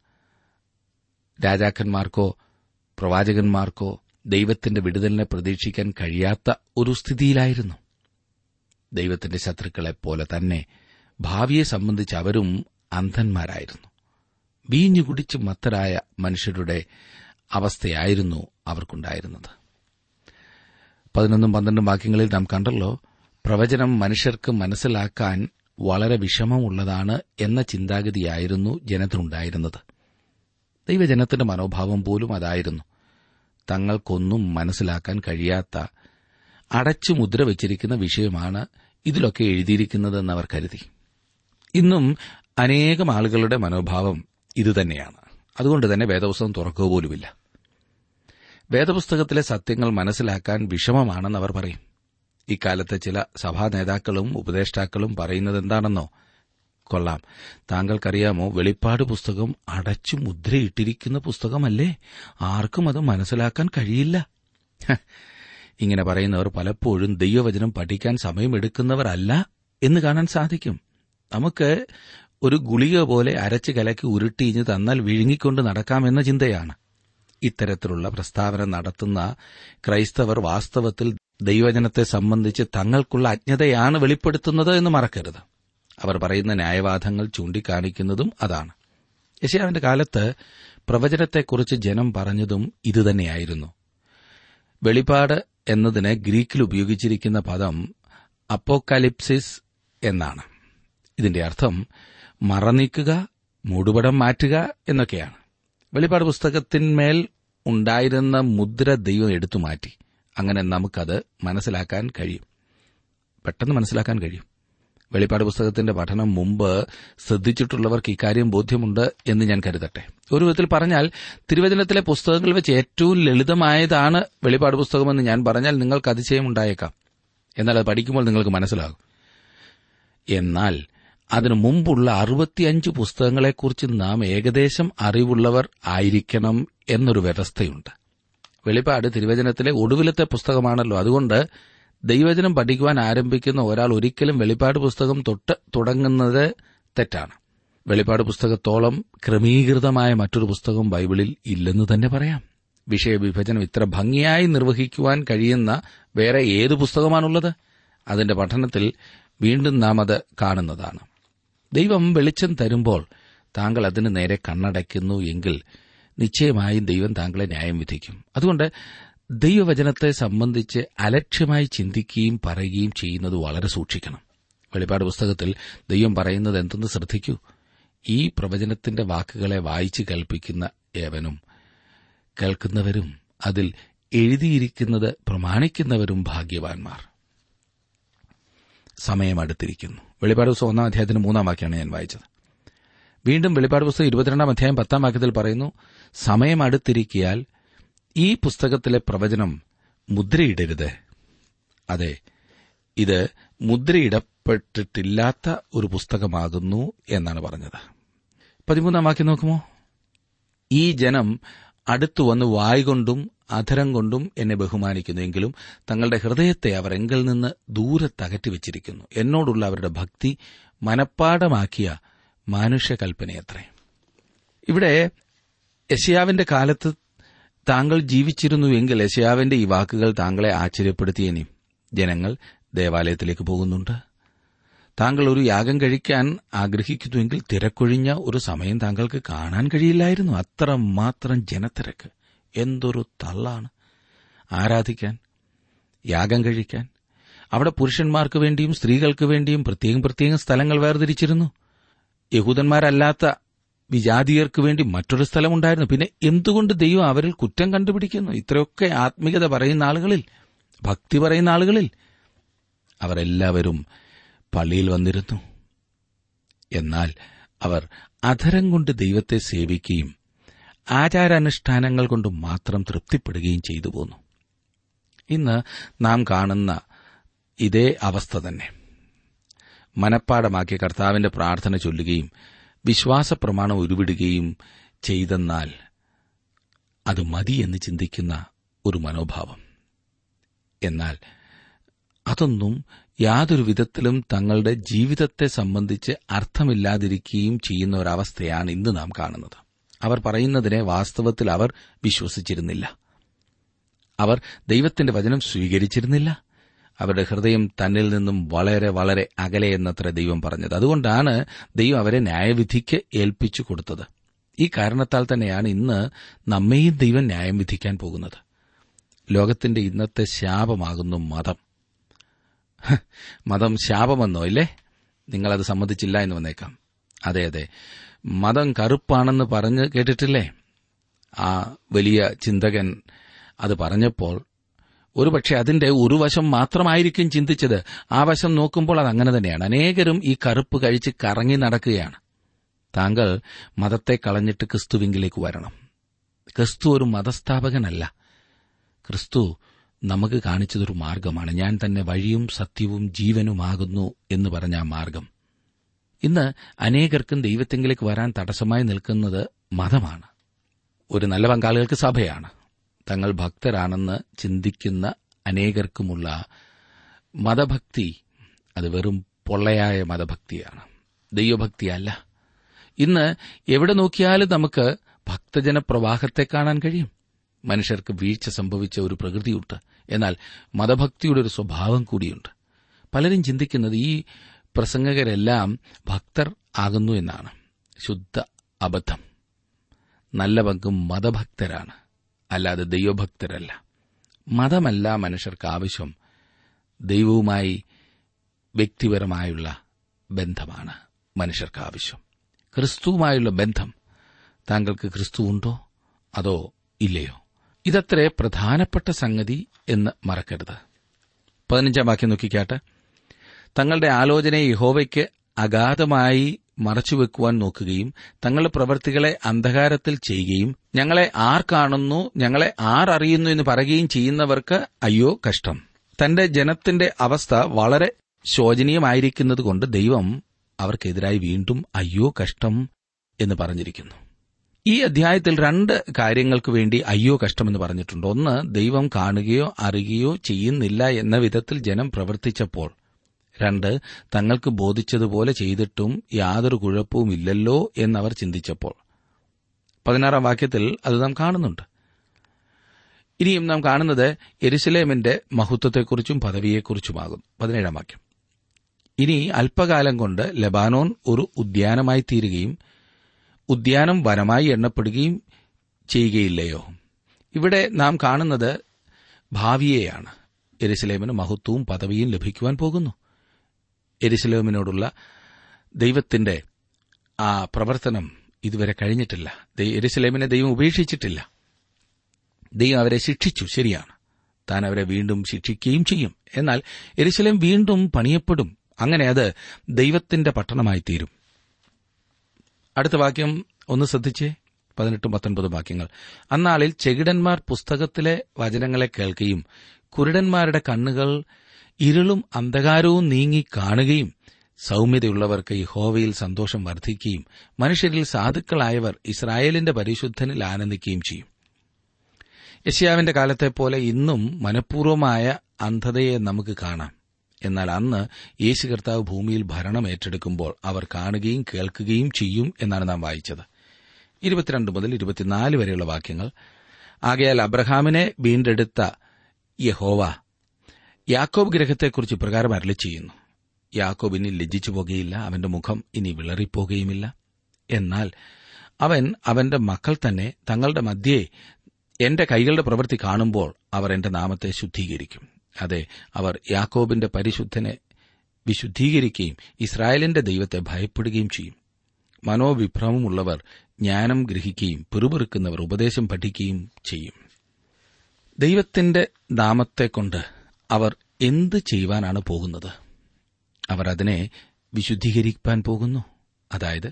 രാജാക്കന്മാർക്കോ പ്രവാചകന്മാർക്കോ ദൈവത്തിന്റെ വിടുതലിനെ പ്രതീക്ഷിക്കാൻ കഴിയാത്ത ഒരു സ്ഥിതിയിലായിരുന്നു ദൈവത്തിന്റെ ശത്രുക്കളെപ്പോലെ തന്നെ ഭാവിയെ സംബന്ധിച്ച് അവരും അന്ധന്മാരായിരുന്നു വീഞ്ഞു കുടിച്ച് മത്തരായ മനുഷ്യരുടെ അവസ്ഥയായിരുന്നു അവർക്കുണ്ടായിരുന്നത് പതിനൊന്നും പന്ത്രണ്ടും വാക്യങ്ങളിൽ നാം കണ്ടല്ലോ പ്രവചനം മനുഷ്യർക്ക് മനസ്സിലാക്കാൻ വളരെ വിഷമമുള്ളതാണ് എന്ന ചിന്താഗതിയായിരുന്നു ജനത്തിനുണ്ടായിരുന്നത് ദൈവജനത്തിന്റെ മനോഭാവം പോലും അതായിരുന്നു തങ്ങൾക്കൊന്നും മനസ്സിലാക്കാൻ കഴിയാത്ത അടച്ചു മുദ്ര വച്ചിരിക്കുന്ന വിഷയമാണ് ഇതിലൊക്കെ എഴുതിയിരിക്കുന്നതെന്ന് അവർ കരുതി ഇന്നും അനേകം ആളുകളുടെ മനോഭാവം ഇതുതന്നെയാണ് അതുകൊണ്ട് തന്നെ വേദപുസ്തകം തുറക്കുക പോലുമില്ല വേദപുസ്തകത്തിലെ സത്യങ്ങൾ മനസ്സിലാക്കാൻ വിഷമമാണെന്ന് അവർ പറയും ഇക്കാലത്തെ ചില സഭാ നേതാക്കളും ഉപദേഷ്ടാക്കളും പറയുന്നത് എന്താണെന്നോ കൊള്ളാം താങ്കൾക്കറിയാമോ വെളിപ്പാട് പുസ്തകം അടച്ചു മുദ്രയിട്ടിരിക്കുന്ന പുസ്തകമല്ലേ ആർക്കും അത് മനസ്സിലാക്കാൻ കഴിയില്ല ഹ, ഇങ്ങനെ പറയുന്നവർ പലപ്പോഴും ദൈവവചനം പഠിക്കാൻ സമയമെടുക്കുന്നവരല്ല എന്ന് കാണാൻ സാധിക്കും നമുക്ക് ഒരു ഗുളിക പോലെ അരച്ച് കലക്കി ഉരുട്ടിയിഞ്ഞ് തന്നാൽ വിഴുങ്ങിക്കൊണ്ട് നടക്കാമെന്ന ചിന്തയാണ് ഇത്തരത്തിലുള്ള പ്രസ്താവന നടത്തുന്ന ക്രൈസ്തവർ വാസ്തവത്തിൽ ദൈവജനത്തെ സംബന്ധിച്ച് തങ്ങൾക്കുള്ള അജ്ഞതയാണ് വെളിപ്പെടുത്തുന്നത് എന്ന് മറക്കരുത് അവർ പറയുന്ന ന്യായവാദങ്ങൾ ചൂണ്ടിക്കാണിക്കുന്നതും അതാണ് യശയാവിന്റെ കാലത്ത് പ്രവചനത്തെക്കുറിച്ച് ജനം പറഞ്ഞതും ഇതുതന്നെയായിരുന്നു വെളിപാട് എന്നതിന് ഗ്രീക്കിൽ ഉപയോഗിച്ചിരിക്കുന്ന പദം അപ്പോക്കാലിപ്സിസ് എന്നാണ് ഇതിന്റെ അർത്ഥം മറനീക്കുക മൂടുപടം മാറ്റുക എന്നൊക്കെയാണ് വെളിപ്പാട് പുസ്തകത്തിന്മേൽ ഉണ്ടായിരുന്ന മുദ്ര ദൈവം എടുത്തു മാറ്റി അങ്ങനെ നമുക്കത് മനസ്സിലാക്കാൻ കഴിയും പെട്ടെന്ന് മനസ്സിലാക്കാൻ കഴിയും വെളിപ്പാട് പുസ്തകത്തിന്റെ പഠനം മുമ്പ് ശ്രദ്ധിച്ചിട്ടുള്ളവർക്ക് ഇക്കാര്യം ബോധ്യമുണ്ട് എന്ന് ഞാൻ കരുതട്ടെ ഒരു വിധത്തിൽ പറഞ്ഞാൽ തിരുവചനത്തിലെ പുസ്തകങ്ങൾ വെച്ച് ഏറ്റവും ലളിതമായതാണ് വെളിപ്പാട് പുസ്തകമെന്ന് ഞാൻ പറഞ്ഞാൽ നിങ്ങൾക്ക് അതിശയം ഉണ്ടായേക്കാം എന്നാൽ അത് പഠിക്കുമ്പോൾ നിങ്ങൾക്ക് മനസ്സിലാകും എന്നാൽ അതിനു മുമ്പുള്ള അറുപത്തിയഞ്ച് പുസ്തകങ്ങളെക്കുറിച്ച് നാം ഏകദേശം അറിവുള്ളവർ ആയിരിക്കണം എന്നൊരു വ്യവസ്ഥയുണ്ട് വെളിപ്പാട് തിരുവചനത്തിലെ ഒടുവിലത്തെ പുസ്തകമാണല്ലോ അതുകൊണ്ട് ദൈവചനം പഠിക്കുവാൻ ആരംഭിക്കുന്ന ഒരാൾ ഒരിക്കലും വെളിപ്പാട് പുസ്തകം തൊട്ട് തുടങ്ങുന്നത് തെറ്റാണ് വെളിപ്പാട് പുസ്തകത്തോളം ക്രമീകൃതമായ മറ്റൊരു പുസ്തകം ബൈബിളിൽ ഇല്ലെന്ന് തന്നെ പറയാം വിഷയവിഭജനം ഇത്ര ഭംഗിയായി നിർവഹിക്കുവാൻ കഴിയുന്ന വേറെ ഏത് പുസ്തകമാണുള്ളത് അതിന്റെ പഠനത്തിൽ വീണ്ടും നാം അത് കാണുന്നതാണ് ദൈവം വെളിച്ചം തരുമ്പോൾ താങ്കൾ അതിന് നേരെ കണ്ണടയ്ക്കുന്നു എങ്കിൽ നിശ്ചയമായും ദൈവം താങ്കളെ ന്യായം വിധിക്കും അതുകൊണ്ട് ദൈവവചനത്തെ സംബന്ധിച്ച് അലക്ഷ്യമായി ചിന്തിക്കുകയും പറയുകയും ചെയ്യുന്നത് വളരെ സൂക്ഷിക്കണം വെളിപ്പാട് പുസ്തകത്തിൽ ദൈവം പറയുന്നത് എന്തെന്ന് ശ്രദ്ധിക്കൂ ഈ പ്രവചനത്തിന്റെ വാക്കുകളെ വായിച്ചു കേൾപ്പിക്കുന്ന ഏവനും കേൾക്കുന്നവരും അതിൽ എഴുതിയിരിക്കുന്നത് പ്രമാണിക്കുന്നവരും ഭാഗ്യവാന്മാർ സമയം അടുത്തിരിക്കുന്നു വെളിപ്പാട് പുസ്തകം ഒന്നാം അധ്യായത്തിന് മൂന്നാം വാക്യമാണ് ഞാൻ വായിച്ചത് വീണ്ടും വെളിപ്പാട് പുസ്തകം ഇരുപത്തിരണ്ടാം അധ്യായം പത്താം വാക്യത്തിൽ പറയുന്നു സമയം അടുത്തിരിക്കിയാൽ ഈ പുസ്തകത്തിലെ പ്രവചനം മുദ്രയിടരുത് അതെ ഇത് മുദ്രയിടപ്പെട്ടിട്ടില്ലാത്ത ഒരു പുസ്തകമാകുന്നു എന്നാണ് പറഞ്ഞത് പതിമൂന്നാം വാക്യം നോക്കുമോ ഈ ജനം അടുത്തു വന്ന് വായ്കൊണ്ടും അധരം കൊണ്ടും എന്നെ ബഹുമാനിക്കുന്നുവെങ്കിലും തങ്ങളുടെ ഹൃദയത്തെ അവർ എങ്കിൽ നിന്ന് ദൂരത്തകറ്റി വച്ചിരിക്കുന്നു എന്നോടുള്ള അവരുടെ ഭക്തി മനപ്പാടമാക്കിയ മാനുഷ്യകൽപ്പനയത്രേ ഇവിടെ യശയാവിന്റെ കാലത്ത് താങ്കൾ ജീവിച്ചിരുന്നുവെങ്കിൽ യശയാവിന്റെ ഈ വാക്കുകൾ താങ്കളെ ആശ്ചര്യപ്പെടുത്തിയേനി ജനങ്ങൾ ദേവാലയത്തിലേക്ക് പോകുന്നുണ്ട് താങ്കൾ ഒരു യാഗം കഴിക്കാൻ ആഗ്രഹിക്കുന്നുവെങ്കിൽ തിരക്കൊഴിഞ്ഞ ഒരു സമയം താങ്കൾക്ക് കാണാൻ കഴിയില്ലായിരുന്നു അത്ര മാത്രം ജനത്തിരക്ക് എന്തൊരു തള്ളാണ് ആരാധിക്കാൻ യാഗം കഴിക്കാൻ അവിടെ പുരുഷന്മാർക്ക് വേണ്ടിയും സ്ത്രീകൾക്ക് വേണ്ടിയും പ്രത്യേകം പ്രത്യേകം സ്ഥലങ്ങൾ വേർതിരിച്ചിരുന്നു യഹൂദന്മാരല്ലാത്ത വിജാതീയർക്ക് വേണ്ടി മറ്റൊരു സ്ഥലമുണ്ടായിരുന്നു പിന്നെ എന്തുകൊണ്ട് ദൈവം അവരിൽ കുറ്റം കണ്ടുപിടിക്കുന്നു ഇത്രയൊക്കെ ആത്മീയത പറയുന്ന ആളുകളിൽ ഭക്തി പറയുന്ന ആളുകളിൽ അവരെല്ലാവരും പള്ളിയിൽ വന്നിരുന്നു എന്നാൽ അവർ അധരം കൊണ്ട് ദൈവത്തെ സേവിക്കുകയും ആചാരാനുഷ്ഠാനങ്ങൾ കൊണ്ട് മാത്രം തൃപ്തിപ്പെടുകയും ചെയ്തു പോന്നു ഇന്ന് നാം കാണുന്ന ഇതേ അവസ്ഥ തന്നെ മനപ്പാടമാക്കിയ കർത്താവിന്റെ പ്രാർത്ഥന ചൊല്ലുകയും വിശ്വാസ പ്രമാണം ഉരുവിടുകയും ചെയ്തെന്നാൽ അത് മതി എന്ന് ചിന്തിക്കുന്ന ഒരു മനോഭാവം എന്നാൽ അതൊന്നും യാതൊരു വിധത്തിലും തങ്ങളുടെ ജീവിതത്തെ സംബന്ധിച്ച് അർത്ഥമില്ലാതിരിക്കുകയും ചെയ്യുന്ന ഒരവസ്ഥയാണ് ഇന്ന് നാം കാണുന്നത് അവർ പറയുന്നതിനെ വാസ്തവത്തിൽ അവർ വിശ്വസിച്ചിരുന്നില്ല അവർ ദൈവത്തിന്റെ വചനം സ്വീകരിച്ചിരുന്നില്ല അവരുടെ ഹൃദയം തന്നിൽ നിന്നും വളരെ വളരെ അകലെ എന്നത്ര ദൈവം പറഞ്ഞത് അതുകൊണ്ടാണ് ദൈവം അവരെ ന്യായവിധിക്ക് ഏൽപ്പിച്ചു കൊടുത്തത് ഈ കാരണത്താൽ തന്നെയാണ് ഇന്ന് നമ്മെയും ദൈവം ന്യായം വിധിക്കാൻ പോകുന്നത് ലോകത്തിന്റെ ഇന്നത്തെ ശാപമാകുന്നു മതം ഹ്, മതം ശാപമെന്നോ ഇല്ലേ നിങ്ങളത് സമ്മതിച്ചില്ല എന്ന് വന്നേക്കാം അതെ അതെ മതം കറുപ്പാണെന്ന് പറഞ്ഞ് കേട്ടിട്ടില്ലേ ആ വലിയ ചിന്തകൻ അത് പറഞ്ഞപ്പോൾ ഒരുപക്ഷെ അതിന്റെ ഒരു വശം മാത്രമായിരിക്കും ചിന്തിച്ചത് ആ വശം നോക്കുമ്പോൾ അത് അങ്ങനെ തന്നെയാണ് അനേകരും ഈ കറുപ്പ് കഴിച്ച് കറങ്ങി നടക്കുകയാണ് താങ്കൾ മതത്തെ കളഞ്ഞിട്ട് ക്രിസ്തുവിങ്കിലേക്ക് വരണം ക്രിസ്തു ഒരു മതസ്ഥാപകനല്ല ക്രിസ്തു നമുക്ക് കാണിച്ചതൊരു മാർഗമാണ് ഞാൻ തന്നെ വഴിയും സത്യവും ജീവനുമാകുന്നു എന്ന് പറഞ്ഞ ആ മാർഗം ഇന്ന് അനേകർക്കും ദൈവത്തെങ്കിലേക്ക് വരാൻ തടസ്സമായി നിൽക്കുന്നത് മതമാണ് ഒരു നല്ല പങ്കാളികൾക്ക് സഭയാണ് തങ്ങൾ ഭക്തരാണെന്ന് ചിന്തിക്കുന്ന അനേകർക്കുമുള്ള മതഭക്തി അത് വെറും പൊള്ളയായ മതഭക്തിയാണ് ദൈവഭക്തിയല്ല ഇന്ന് എവിടെ നോക്കിയാലും നമുക്ക് ഭക്തജന പ്രവാഹത്തെ കാണാൻ കഴിയും മനുഷ്യർക്ക് വീഴ്ച സംഭവിച്ച ഒരു പ്രകൃതിയുണ്ട് എന്നാൽ മതഭക്തിയുടെ ഒരു സ്വഭാവം കൂടിയുണ്ട് പലരും ചിന്തിക്കുന്നത് ഈ പ്രസംഗകരെല്ലാം ഭക്തർ ആകുന്നു എന്നാണ് ശുദ്ധ അബദ്ധം നല്ല പങ്കും മതഭക്തരാണ് അല്ലാതെ ദൈവഭക്തരല്ല മതമല്ല മനുഷ്യർക്ക് ആവശ്യം ദൈവവുമായി വ്യക്തിപരമായുള്ള ബന്ധമാണ് മനുഷ്യർക്ക് ആവശ്യം ക്രിസ്തുവുമായുള്ള ബന്ധം താങ്കൾക്ക് ക്രിസ്തു ഉണ്ടോ അതോ ഇല്ലയോ ഇതത്ര പ്രധാനപ്പെട്ട സംഗതി എന്ന് മറക്കരുത് പതിനഞ്ചാം വാക്യം നോക്കിക്കാട്ടെ തങ്ങളുടെ ആലോചനയെ യഹോവയ്ക്ക് അഗാധമായി മറച്ചുവെക്കുവാൻ നോക്കുകയും തങ്ങളുടെ പ്രവൃത്തികളെ അന്ധകാരത്തിൽ ചെയ്യുകയും ഞങ്ങളെ ആർ കാണുന്നു ഞങ്ങളെ ആർ അറിയുന്നു എന്ന് പറയുകയും ചെയ്യുന്നവർക്ക് അയ്യോ കഷ്ടം തന്റെ ജനത്തിന്റെ അവസ്ഥ വളരെ ശോചനീയമായിരിക്കുന്നതുകൊണ്ട് ദൈവം അവർക്കെതിരായി വീണ്ടും അയ്യോ കഷ്ടം എന്ന് പറഞ്ഞിരിക്കുന്നു ഈ അധ്യായത്തിൽ രണ്ട് കാര്യങ്ങൾക്ക് വേണ്ടി അയ്യോ കഷ്ടമെന്ന് പറഞ്ഞിട്ടുണ്ട് ഒന്ന് ദൈവം കാണുകയോ അറിയുകയോ ചെയ്യുന്നില്ല എന്ന വിധത്തിൽ ജനം പ്രവർത്തിച്ചപ്പോൾ രണ്ട് തങ്ങൾക്ക് ബോധിച്ചതുപോലെ ചെയ്തിട്ടും യാതൊരു കുഴപ്പവും ഇല്ലല്ലോ എന്നവർ ചിന്തിച്ചപ്പോൾ പതിനാറാം വാക്യത്തിൽ അത് നാം കാണുന്നുണ്ട് ഇനിയും നാം കാണുന്നത് എരുസലേമിന്റെ മഹത്വത്തെക്കുറിച്ചും പദവിയെക്കുറിച്ചുമാകും പതിനേഴാം വാക്യം ഇനി അല്പകാലം കൊണ്ട് ലബാനോൻ ഒരു ഉദ്യാനമായി തീരുകയും ഉദ്യാനം വനമായി എണ്ണപ്പെടുകയും ചെയ്യുകയില്ലയോ ഇവിടെ നാം കാണുന്നത് ഭാവിയെയാണ് എരുസലേമിന് മഹത്വവും പദവിയും ലഭിക്കുവാൻ പോകുന്നു എരുസലേമിനോടുള്ള ദൈവത്തിന്റെ ആ പ്രവർത്തനം ഇതുവരെ കഴിഞ്ഞിട്ടില്ല ദൈ- എരുസലേമിനെ ദൈവം ഉപേക്ഷിച്ചിട്ടില്ല ദൈവം അവരെ ശിക്ഷിച്ചു ശരിയാണ് താൻ അവരെ വീണ്ടും ശിക്ഷിക്കുകയും ചെയ്യും എന്നാൽ എരുസലേം വീണ്ടും പണിയപ്പെടും അങ്ങനെ അത് ദൈവത്തിന്റെ പട്ടണമായി തീരും അടുത്ത വാക്യം ഒന്ന് ശ്രദ്ധിച്ചേ പതിനെട്ടും പത്തൊൻപതും വാക്യങ്ങൾ അന്നാളിൽ ചെകിടന്മാർ പുസ്തകത്തിലെ വചനങ്ങളെ കേൾക്കുകയും കുരുടന്മാരുടെ കണ്ണുകൾ ഇരുളും അന്ധകാരവും നീങ്ങി കാണുകയും സൌമ്യതയുള്ളവർക്ക് യഹോവയിൽ സന്തോഷം വർദ്ധിക്കുകയും മനുഷ്യരിൽ സാധുക്കളായവർ ഇസ്രായേലിന്റെ പരിശുദ്ധനിൽ ആനന്ദിക്കുകയും ചെയ്യും യശ്യാവിന്റെ കാലത്തെപ്പോലെ ഇന്നും മനഃപൂർവമായ അന്ധതയെ നമുക്ക് കാണാം എന്നാൽ അന്ന് യേശു കർത്താവ് ഭൂമിയിൽ ഭരണം ഏറ്റെടുക്കുമ്പോൾ അവർ കാണുകയും കേൾക്കുകയും ചെയ്യും എന്നാണ് നാം വായിച്ചത് ഇരുപത്തിരണ്ട് മുതൽ ഇരുപത്തിനാല് വരെയുള്ള വാക്യങ്ങൾ ആകയാൽ അബ്രഹാമിനെ വീണ്ടെടുത്ത യഹോവ യാക്കോബ് ഗ്രഹത്തെക്കുറിച്ച് ഇപ്രകാരം അരളി ചെയ്യുന്നു യാക്കോബ് ഇനി ലജ്ജിച്ചു പോകുകയില്ല അവന്റെ മുഖം ഇനി വിളറിപ്പോകുകയുമില്ല എന്നാൽ അവൻ അവന്റെ മക്കൾ തന്നെ തങ്ങളുടെ മധ്യേ എന്റെ കൈകളുടെ പ്രവൃത്തി കാണുമ്പോൾ അവർ എന്റെ നാമത്തെ ശുദ്ധീകരിക്കും അതെ അവർ യാക്കോബിന്റെ പരിശുദ്ധനെ വിശുദ്ധീകരിക്കുകയും ഇസ്രായേലിന്റെ ദൈവത്തെ ഭയപ്പെടുകയും ചെയ്യും മനോവിഭ്രമമുള്ളവർ ജ്ഞാനം ഗ്രഹിക്കുകയും പിറുപിറുക്കുന്നവർ ഉപദേശം പഠിക്കുകയും ചെയ്യും ദൈവത്തിന്റെ നാമത്തെക്കൊണ്ട് അവർ എന്ത് ചെയ്യുവാനാണ് പോകുന്നത് അവർ അതിനെ വിശുദ്ധീകരിക്കാൻ പോകുന്നു അതായത്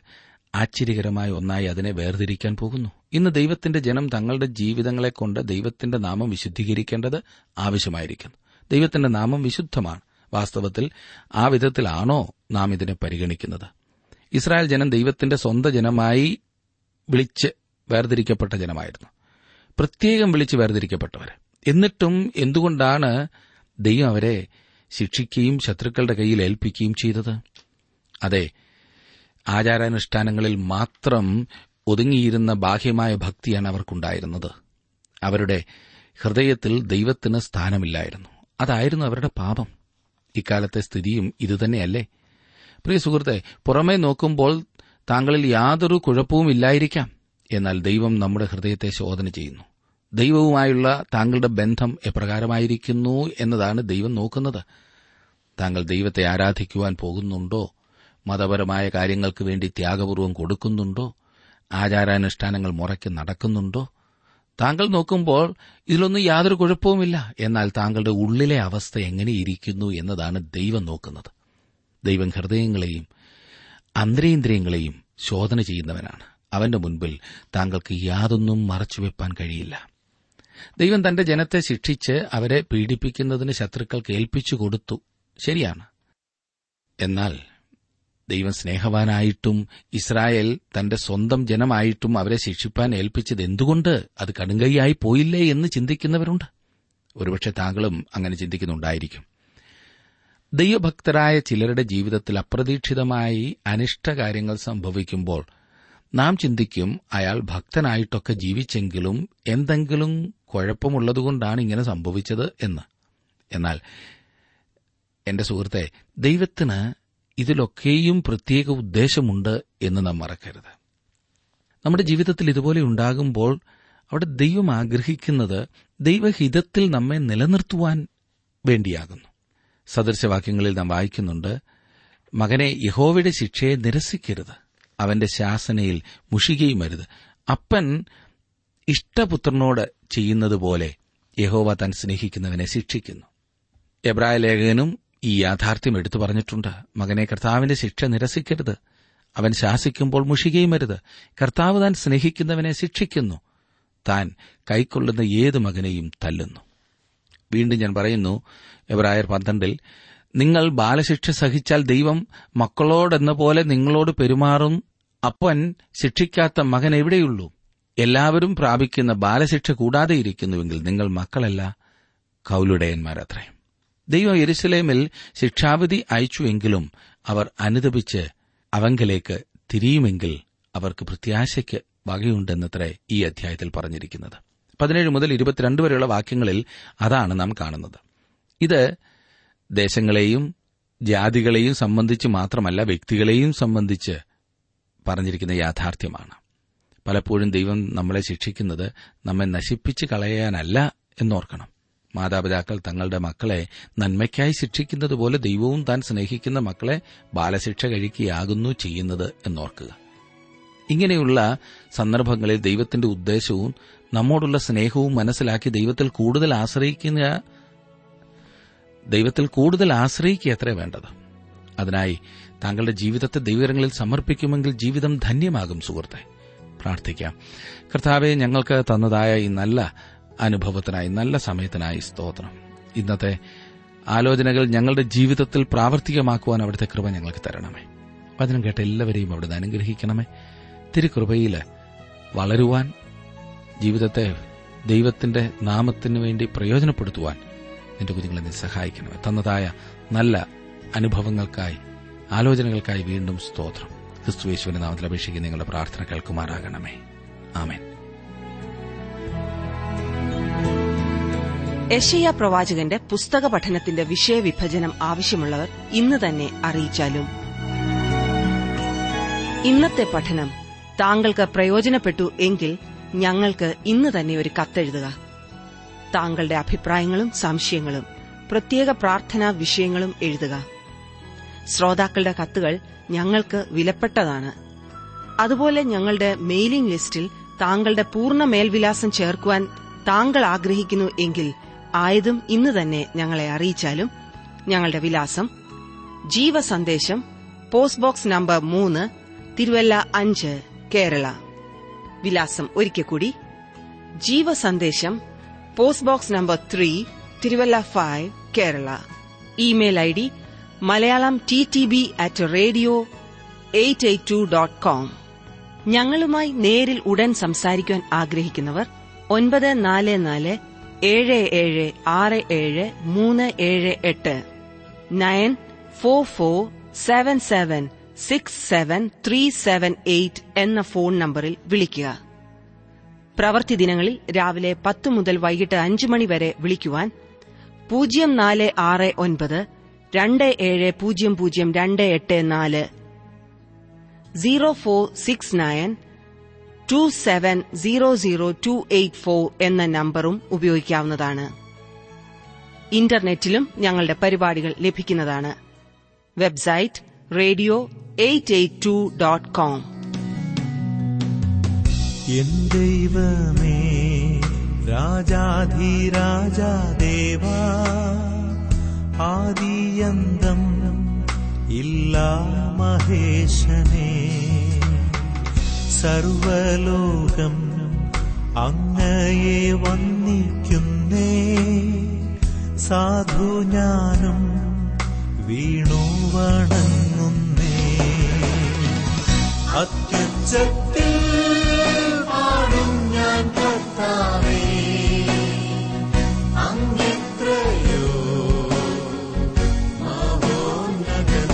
ആശ്ചര്യകരമായ ഒന്നായി അതിനെ വേർതിരിക്കാൻ പോകുന്നു ഇന്ന് ദൈവത്തിന്റെ ജനം തങ്ങളുടെ ജീവിതങ്ങളെ കൊണ്ട് ദൈവത്തിന്റെ നാമം വിശുദ്ധീകരിക്കേണ്ടത് ആവശ്യമായിരിക്കുന്നു ദൈവത്തിന്റെ നാമം വിശുദ്ധമാണ് വാസ്തവത്തിൽ ആ വിധത്തിലാണോ നാം ഇതിനെ പരിഗണിക്കുന്നത് ഇസ്രായേൽ ജനം ദൈവത്തിന്റെ സ്വന്തം ജനമായി വിളിച്ച് വേർതിരിക്കപ്പെട്ട ജനമായിരുന്നു പ്രത്യേകം വിളിച്ച് വേർതിരിക്കപ്പെട്ടവർ എന്നിട്ടും എന്തുകൊണ്ടാണ് ദൈവം അവരെ ശിക്ഷിക്കുകയും ശത്രുക്കളുടെ കയ്യിൽ ഏൽപ്പിക്കുകയും ചെയ്തത് അതെ ആചാരാനുഷ്ഠാനങ്ങളിൽ മാത്രം ഒതുങ്ങിയിരുന്ന ബാഹ്യമായ ഭക്തിയാണ് അവർക്കുണ്ടായിരുന്നത് അവരുടെ ഹൃദയത്തിൽ ദൈവത്തിന് സ്ഥാനമില്ലായിരുന്നു അതായിരുന്നു അവരുടെ പാപം ഇക്കാലത്തെ സ്ഥിതിയും ഇതുതന്നെയല്ലേ പ്രിയ സുഹൃത്തെ പുറമേ നോക്കുമ്പോൾ താങ്കളിൽ യാതൊരു കുഴപ്പവും ഇല്ലായിരിക്കാം എന്നാൽ ദൈവം നമ്മുടെ ഹൃദയത്തെ ശോധന ചെയ്യുന്നു ദൈവവുമായുള്ള താങ്കളുടെ ബന്ധം എപ്രകാരമായിരിക്കുന്നു എന്നതാണ് ദൈവം നോക്കുന്നത് താങ്കൾ ദൈവത്തെ ആരാധിക്കുവാൻ പോകുന്നുണ്ടോ മതപരമായ കാര്യങ്ങൾക്ക് വേണ്ടി ത്യാഗപൂർവം കൊടുക്കുന്നുണ്ടോ ആചാരാനുഷ്ഠാനങ്ങൾ മുറയ്ക്ക് നടക്കുന്നുണ്ടോ താങ്കൾ നോക്കുമ്പോൾ ഇതിലൊന്നും യാതൊരു കുഴപ്പവുമില്ല എന്നാൽ താങ്കളുടെ ഉള്ളിലെ അവസ്ഥ എങ്ങനെയിരിക്കുന്നു എന്നതാണ് ദൈവം നോക്കുന്നത് ദൈവം ഹൃദയങ്ങളെയും അന്തരേന്ദ്രിയങ്ങളെയും ശോധന ചെയ്യുന്നവനാണ് അവന്റെ മുൻപിൽ താങ്കൾക്ക് യാതൊന്നും മറച്ചുവെപ്പാൻ കഴിയില്ല ദൈവം തന്റെ ജനത്തെ ശിക്ഷിച്ച് അവരെ പീഡിപ്പിക്കുന്നതിന് ശത്രുക്കൾക്ക് ഏൽപ്പിച്ചു കൊടുത്തു ശരിയാണ് എന്നാൽ ദൈവം സ്നേഹവാനായിട്ടും ഇസ്രായേൽ തന്റെ സ്വന്തം ജനമായിട്ടും അവരെ ശിക്ഷിപ്പാൻ ഏൽപ്പിച്ചത് എന്തുകൊണ്ട് അത് കടുങ്കൈയായി പോയില്ലേ എന്ന് ചിന്തിക്കുന്നവരുണ്ട് ഒരുപക്ഷെ താങ്കളും അങ്ങനെ ചിന്തിക്കുന്നുണ്ടായിരിക്കും ദൈവഭക്തരായ ചിലരുടെ ജീവിതത്തിൽ അപ്രതീക്ഷിതമായി അനിഷ്ടകാര്യങ്ങൾ സംഭവിക്കുമ്പോൾ നാം ചിന്തിക്കും അയാൾ ഭക്തനായിട്ടൊക്കെ ജീവിച്ചെങ്കിലും എന്തെങ്കിലും കുഴപ്പമുള്ളതുകൊണ്ടാണ് ഇങ്ങനെ സംഭവിച്ചത് എന്ന് എന്നാൽ എന്റെ സുഹൃത്തെ ദൈവത്തിന് ഇതിലൊക്കെയും പ്രത്യേക ഉദ്ദേശമുണ്ട് എന്ന് നാം മറക്കരുത് നമ്മുടെ ജീവിതത്തിൽ ഇതുപോലെ ഉണ്ടാകുമ്പോൾ അവിടെ ദൈവം ആഗ്രഹിക്കുന്നത് ദൈവഹിതത്തിൽ നമ്മെ നിലനിർത്തുവാൻ വേണ്ടിയാകുന്നു സദൃശവാക്യങ്ങളിൽ നാം വായിക്കുന്നുണ്ട് മകനെ യഹോവയുടെ ശിക്ഷയെ നിരസിക്കരുത് അവന്റെ ശാസനയിൽ മുഷികയും അരുത് അപ്പൻ ഇഷ്ടപുത്രനോട് ചെയ്യുന്നതുപോലെ യഹോവ താൻ സ്നേഹിക്കുന്നവനെ ശിക്ഷിക്കുന്നു എബ്രായ ലേഖകനും ഈ യാഥാർത്ഥ്യം എടുത്തു പറഞ്ഞിട്ടുണ്ട് മകനെ കർത്താവിന്റെ ശിക്ഷ നിരസിക്കരുത് അവൻ ശാസിക്കുമ്പോൾ മുഷികയും അരുത് കർത്താവ് താൻ സ്നേഹിക്കുന്നവനെ ശിക്ഷിക്കുന്നു താൻ കൈക്കൊള്ളുന്ന ഏത് മകനെയും തല്ലുന്നു വീണ്ടും ഞാൻ പറയുന്നു എബ്രായർ പന്ത്രണ്ടിൽ നിങ്ങൾ ബാലശിക്ഷ സഹിച്ചാൽ ദൈവം മക്കളോടെന്ന പോലെ നിങ്ങളോട് പെരുമാറും അപ്പൻ ശിക്ഷിക്കാത്ത മകൻ എവിടെയുള്ളൂ എല്ലാവരും പ്രാപിക്കുന്ന ബാലശിക്ഷ കൂടാതെ ഇരിക്കുന്നുവെങ്കിൽ നിങ്ങൾ മക്കളല്ല കൌലുടയന്മാരത്രേ ദൈവം യെരുസലേമിൽ ശിക്ഷാവിധി അയച്ചുവെങ്കിലും അവർ അനുദപിച്ച് അവങ്കലേക്ക് തിരിയുമെങ്കിൽ അവർക്ക് പ്രത്യാശയ്ക്ക് വകയുണ്ടെന്നത്രേ ഈ അധ്യായത്തിൽ പറഞ്ഞിരിക്കുന്നത് പതിനേഴ് മുതൽ ഇരുപത്തിരണ്ട് വരെയുള്ള വാക്യങ്ങളിൽ അതാണ് നാം കാണുന്നത് ഇത് ദേശങ്ങളെയും ജാതികളെയും സംബന്ധിച്ച് മാത്രമല്ല വ്യക്തികളെയും സംബന്ധിച്ച് പറഞ്ഞിരിക്കുന്ന യാഥാർത്ഥ്യമാണ് പലപ്പോഴും ദൈവം നമ്മളെ ശിക്ഷിക്കുന്നത് നമ്മെ നശിപ്പിച്ച് കളയാനല്ല എന്നോർക്കണം മാതാപിതാക്കൾ തങ്ങളുടെ മക്കളെ നന്മയ്ക്കായി ശിക്ഷിക്കുന്നത് പോലെ ദൈവവും താൻ സ്നേഹിക്കുന്ന മക്കളെ ബാലശിക്ഷ കഴിക്കുകയാകുന്നു ചെയ്യുന്നത് എന്നോർക്കുക ഇങ്ങനെയുള്ള സന്ദർഭങ്ങളിൽ ദൈവത്തിന്റെ ഉദ്ദേശവും നമ്മോടുള്ള സ്നേഹവും മനസ്സിലാക്കി ദൈവത്തിൽ കൂടുതൽ ആശ്രയിക്കുന്ന ദൈവത്തിൽ കൂടുതൽ ആശ്രയിക്കുക എത്ര വേണ്ടത് അതിനായി താങ്കളുടെ ജീവിതത്തെ ദൈവങ്ങളിൽ സമർപ്പിക്കുമെങ്കിൽ ജീവിതം ധന്യമാകും സുഹൃത്തെ പ്രാർത്ഥിക്കാം കർത്താവെ ഞങ്ങൾക്ക് തന്നതായ ഈ നല്ല അനുഭവത്തിനായി നല്ല സമയത്തിനായി സ്തോത്രം ഇന്നത്തെ ആലോചനകൾ ഞങ്ങളുടെ ജീവിതത്തിൽ പ്രാവർത്തികമാക്കുവാൻ അവിടുത്തെ കൃപ ഞങ്ങൾക്ക് തരണമേ വചനം കേട്ട എല്ലാവരെയും അവിടുന്ന് അനുഗ്രഹിക്കണമേ തിരുകൃപയിൽ വളരുവാൻ ജീവിതത്തെ ദൈവത്തിന്റെ നാമത്തിനു വേണ്ടി പ്രയോജനപ്പെടുത്തുവാൻ നിന്റെ കുഞ്ഞുങ്ങളെ നീ സഹായിക്കണമേ തന്നതായ നല്ല അനുഭവങ്ങൾക്കായി ആലോചനകൾക്കായി വീണ്ടും സ്തോത്രം ക്രിസ്തുവേശുവിന്റെ നാമത്തിൽ അപേക്ഷിക്കുന്ന നിങ്ങളുടെ പ്രാർത്ഥന കേൾക്കുമാറാകണമേ ആമേൻ യശയ്യ പ്രവാചകന്റെ പുസ്തക പഠനത്തിന്റെ വിഷയവിഭജനം ആവശ്യമുള്ളവർ ഇന്ന് തന്നെ അറിയിച്ചാലും ഇന്നത്തെ പഠനം താങ്കൾക്ക് പ്രയോജനപ്പെട്ടു എങ്കിൽ ഞങ്ങൾക്ക് ഇന്ന് തന്നെ ഒരു കത്തെഴുതുക താങ്കളുടെ അഭിപ്രായങ്ങളും സംശയങ്ങളും പ്രത്യേക പ്രാർത്ഥനാ വിഷയങ്ങളും എഴുതുക ശ്രോതാക്കളുടെ കത്തുകൾ ഞങ്ങൾക്ക് വിലപ്പെട്ടതാണ് അതുപോലെ ഞങ്ങളുടെ മെയിലിംഗ് ലിസ്റ്റിൽ താങ്കളുടെ പൂർണ്ണ മേൽവിലാസം ചേർക്കുവാൻ താങ്കൾ ആഗ്രഹിക്കുന്നു എങ്കിൽ ആയതും ഇന്ന് തന്നെ ഞങ്ങളെ അറിയിച്ചാലും ഞങ്ങളുടെ വിലാസം ജീവസന്ദേശം പോസ്റ്റ് ബോക്സ് നമ്പർ മൂന്ന് തിരുവല്ല അഞ്ച് കേരള വിലാസം ഒരിക്കൽ കൂടി ജീവസന്ദേശം post box number three Thiruvalla five Kerala email I D Malayalam T T B at radio eight eight two dot com ഞങ്ങളുമായി നേരിൽ ഉടൻ സംസാരിക്കുവാൻ ആഗ്രഹിക്കുന്നവർ ഒൻപത് നാല് നാല് ഏഴ് ഏഴ് ആറ് ഏഴ് മൂന്ന് ഏഴ് എട്ട് nine four four seven seven six seven three seven eight എന്ന ഫോൺ നമ്പറിൽ വിളിക്കുക പ്രവൃത്തി ദിനങ്ങളിൽ രാവിലെ പത്ത് മുതൽ വൈകിട്ട് അഞ്ച് മണി വരെ വിളിക്കുവാൻ പൂജ്യം നാല് ആറ് ഒൻപത് രണ്ട് ഏഴ് പൂജ്യം പൂജ്യം രണ്ട് എട്ട് നാല് zero four six nine two seven zero zero two eight four എന്ന നമ്പറും ഉപയോഗിക്കാവുന്നതാണ് ഇന്റർനെറ്റിലും ഞങ്ങളുടെ പരിപാടികൾ ലഭിക്കുന്നതാണ് website radio eight eight two dot com എൻ ദൈവമേ രാജാധിരാജാദേവാ ആദിയന്തം ഇല്ലാ മഹേശനേ സർവലോകം അങ്ങയെ വന്ദിക്കുന്നേ സാധു ഞാനും വീണു വണങ്ങുന്നേ അത്യുച്ചത്തിൽ പാടും ഞാൻ കർത്താവേ അങ്ങിത്രയോ മഹോന്നതൻ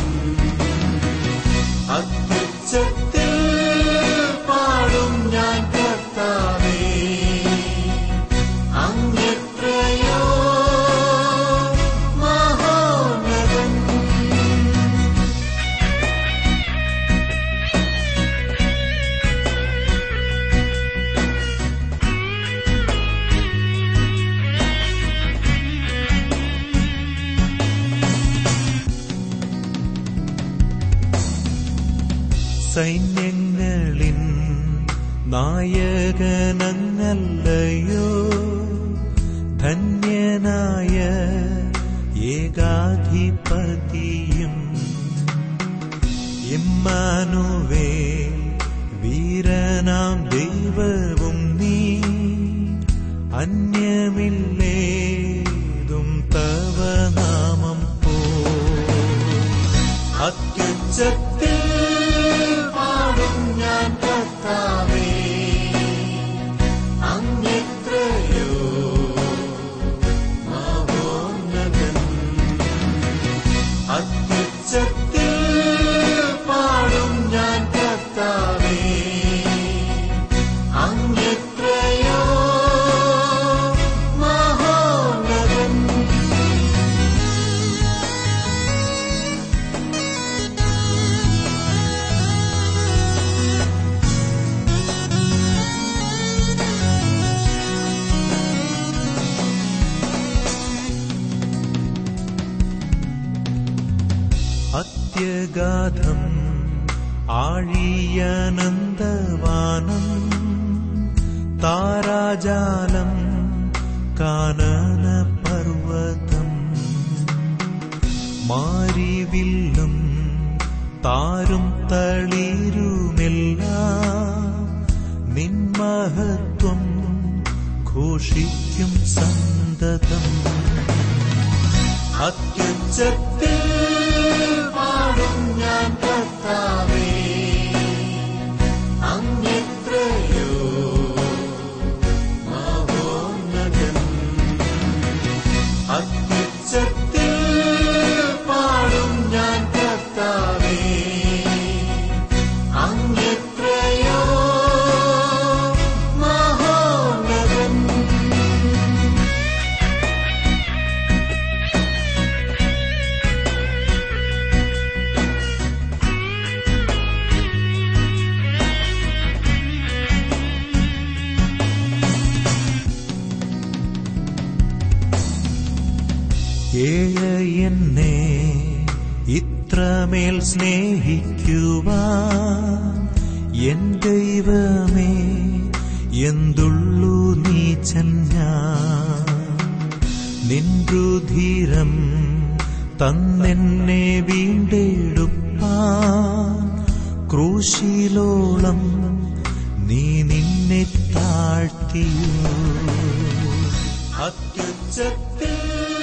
അത്യുച്ചത്തിൽ പാടും ഞാൻ കർത്താവേ അങ്ങിത്രയോ മഹോന്നതൻ സൈന്യങ്ങളിൻ നായകനങ്ങല്ലയോ ധന്യനായ ഏകാധിപതിയും ഇമ്മാനുവേ വീരനാം ദൈവവും നീ അന്യമില്ലേതും തവ നാമം പോ അത്യുച്ചത്തിൽ പാടും ഞാൻ കർത്താവേ അങ്ങിത്രയോ മഹോന്നതൻ അത്യുച്ചത്തിൽ പാടും ഞാൻ കർത്താവേ അങ്ങിത്രയോ മഹോന്നതൻ അത്യഗാധം ആഴിയനന്ദവാനം താരാജാലം കാനന പർവതം മാരിവില്ലും താരും തളിരുമെല്ലാം നിൻമഹത്വം ഘോഷിക്കും സന്തതം അത്യുച്ചത്തിൽ പാടും ഞാൻ കർത്താവേ അങ്ങിത്രയോ മഹോന്നതൻ അത്യുച്ചത്തിൽ പാടും ഞാൻ കർത്താവേ അങ്ങിത്രയോ മഹോന്നതൻ ഏഴ എന്നെ ഇത്രമേൽ സ്നേഹിക്കുവാൻ എൻ ദൈവമേ എന്തുള്ളു നീച്ചൻ ഞാൻ നിൻരുധിരം തന്നെന്നെ വീണ്ടെടുപ്പാൻ ക്രൂശിലോളം നീ നിന്നെ താഴ്ത്തിയോ അത്യുച്ചത്തിൽ